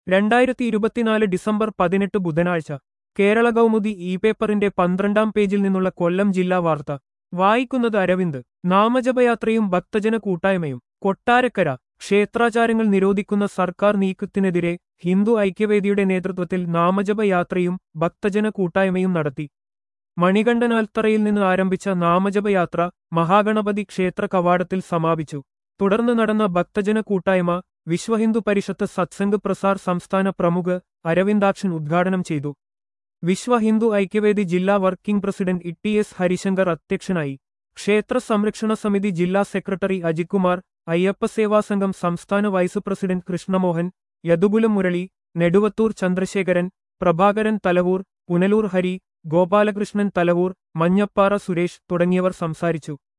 രണ്ടായിരത്തി ഇരുപത്തിനാല് ഡിസംബർ പതിനെട്ട് ബുധനാഴ്ച കേരള കൗമുദി ഇ പേപ്പറിന്റെ പന്ത്രണ്ടാം പേജിൽ നിന്നുള്ള കൊല്ലം ജില്ലാ വാർത്ത വായിക്കുന്നത് അരവിന്ദ് നാമജപയാത്രയും ഭക്തജന കൂട്ടായ്മയും കൊട്ടാരക്കര ക്ഷേത്രാചാരങ്ങൾ നിരോധിക്കുന്ന സർക്കാർ നീക്കത്തിനെതിരെ ഹിന്ദു ഐക്യവേദിയുടെ നേതൃത്വത്തിൽ നാമജപയാത്രയും ഭക്തജന കൂട്ടായ്മയും നടത്തി മണികണ്ഠനാൽത്തറയിൽ നിന്ന് ആരംഭിച്ച നാമജപയാത്ര മഹാഗണപതി ക്ഷേത്ര കവാടത്തിൽ സമാപിച്ചു തുടർന്ന് നടന്ന ഭക്തജന കൂട്ടായ്മ വിശ്വഹിന്ദു പരിഷത്ത് സത്സംഗ് പ്രസാർ സംസ്ഥാന പ്രമുഖ് അരവിന്ദാക്ഷൻ ഉദ്ഘാടനം ചെയ്തു വിശ്വ ഹിന്ദു ഐക്യവേദി ജില്ലാ working president E S Harishankar അധ്യക്ഷനായി ക്ഷേത്ര സംരക്ഷണ സമിതി ജില്ലാ സെക്രട്ടറി അജിത്കുമാർ അയ്യപ്പസേവാ സംഘം സംസ്ഥാന വൈസ് പ്രസിഡന്റ് കൃഷ്ണമോഹൻ യദുകുലം മുരളി നെടുവത്തൂർ ചന്ദ്രശേഖരൻ പ്രഭാകരൻ തലവൂർ പുനലൂർ ഹരി ഗോപാലകൃഷ്ണൻ തലവൂർ മഞ്ഞപ്പാറ സുരേഷ് തുടങ്ങിയവർ സംസാരിച്ചു